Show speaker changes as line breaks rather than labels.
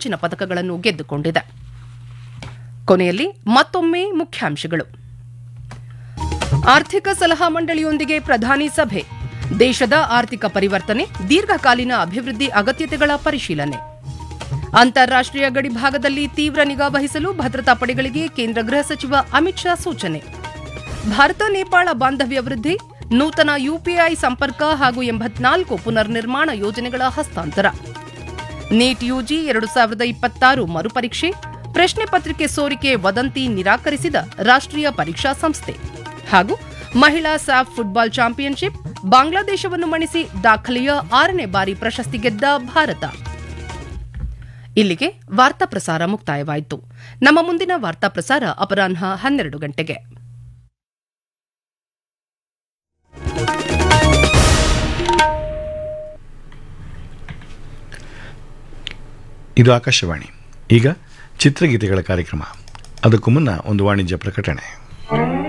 ಕಂಚಿನ ಪದಕಗಳನ್ನು ಗೆದ್ದುಕೊಂಡಿದೆ ಕೊನೆಯಲ್ಲಿ ಮತ್ತೊಮ್ಮೆ ಮುಖ್ಯಾಂಶಗಳು ಆರ್ಥಿಕ ಸಲಹಾ ಮಂಡಳಿಯೊಂದಿಗೆ ಪ್ರಧಾನಿ ಸಭೆ ದೇಶದ ಆರ್ಥಿಕ ಪರಿವರ್ತನೆ ದೀರ್ಘಕಾಲೀನ ಅಭಿವೃದ್ಧಿ ಅಗತ್ಯತೆಗಳ ಪರಿಶೀಲನೆ ಅಂತಾರಾಷ್ಟೀಯ ಗಡಿಭಾಗದಲ್ಲಿ ತೀವ್ರ ನಿಗಾ ವಹಿಸಲು ಭದ್ರತಾ ಪಡೆಗಳಿಗೆ ಕೇಂದ್ರ ಗೃಹ ಸಚಿವ ಅಮಿತ್ ಶಾ ಸೂಚನೆ ಭಾರತ ನೇಪಾಳ ಬಾಂಧವ್ಯ ವೃದ್ಧಿ ನೂತನ ಯುಪಿಐ ಸಂಪರ್ಕ ಹಾಗೂ ಎಂಬತ್ನಾಲ್ಕು ಪುನರ್ನಿರ್ಮಾಣ ಯೋಜನೆಗಳ ಹಸ್ತಾಂತರ ನೀಟ್ ಯುಜಿ ಎರಡು ಸಾವಿರದ ಇಪ್ಪತ್ತಾರು ಮರುಪರೀಕ್ಷೆ ಪ್ರಶ್ನೆ ಪತ್ರಿಕೆ ಸೋರಿಕೆ ವದಂತಿ ನಿರಾಕರಿಸಿದ ರಾಷ್ಟ್ರೀಯ ಪರೀಕ್ಷಾ ಸಂಸ್ಥೆ ಹಾಗೂ ಮಹಿಳಾ ಸ್ಯಾಫ್ ಫುಟ್ಬಾಲ್ ಚಾಂಪಿಯನ್ಶಿಪ್ ಬಾಂಗ್ಲಾದೇಶವನ್ನು ಮಣಿಸಿ ದಾಖಲೆಯ ಆರನೇ ಬಾರಿ ಪ್ರಶಸ್ತಿ ಗೆದ್ದ ಭಾರತ ಇಲ್ಲಿಗೆ ವಾರ್ತಾ ಪ್ರಸಾರ ಮುಕ್ತಾಯವಾಯಿತು ನಮ್ಮ ಮುಂದಿನ ವಾರ್ತಾ ಪ್ರಸಾರ ಅಪರಾಹ್ನ ಹನ್ನೆರಡು ಗಂಟೆಗೆ
ಇದು ಆಕಾಶವಾಣಿ ಈಗ ಚಿತ್ರಗೀತೆಗಳ ಕಾರ್ಯಕ್ರಮ ಅದಕ್ಕೂ ಮುನ್ನ ಒಂದು ವಾಣಿಜ್ಯ ಪ್ರಕಟಣೆ